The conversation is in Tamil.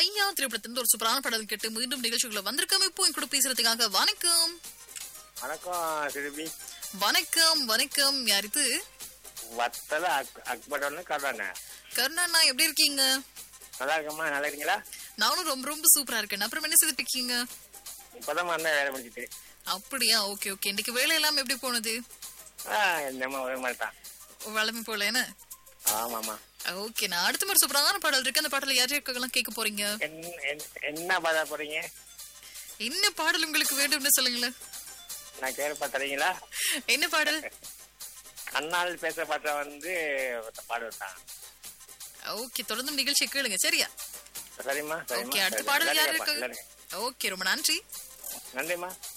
ஐயா திரைப்படத்திலிருந்து ஒரு சூப்பரான பாடல் கேட்டு மீண்டும் நிகழ்ச்சிக்குள்ள வந்திருக்கோம் இப்போ என் கூட பேசுறதுக்காக வணக்கம் வணக்கம் சிறுபி வணக்கம் வணக்கம் யார் இது வத்தல அக் அக்படோன்னு கருணாண்ணே கருணாண்ணா எப்படி இருக்கீங்க நல்லா இருக்கம்மா நல்லா இருக்கீங்களா நானும் ரொம்ப ரொம்ப சூப்பரா இருக்கேன் அப்புறம் என்ன செய்துட்டு இருக்கீங்க இப்பதான் வந்தேன் வேலை முடிச்சிட்டு அப்படியா ஓகே ஓகே இன்னைக்கு வேலை எல்லாம் எப்படி போனது ஆ என்னம்மா ஒரே மாதிரி தான் வளமை போல என்ன ஆமாம்மா ஓகே நான் அடுத்த மாதிரி சூப்பரான பாடல் இருக்கு அந்த பாடல யார் யாருக்கெல்லாம் கேட்க போறீங்க என்ன என்ன- என்ன பாதா போறீங்க என்ன பாடல் உங்களுக்கு வேண்டும்னு சொல்லுங்களேன் நான் கேட்பா தரீங்களா என்ன பாடல் கண்ணால் பேச பார்த்தா வந்து பாடுவேன் தான் ஓகே தொடர்ந்து நிகழ்ச்சி கேளுங்க சரியா சரிம்மா சரிம்மா ஓகே அடுத்த சரி. பாடல் எல்லாரும் யார் கேட்பா, இருக்கு எல்லாரும். ஓகே ரொம்ப நன்றி நன்றிம்மா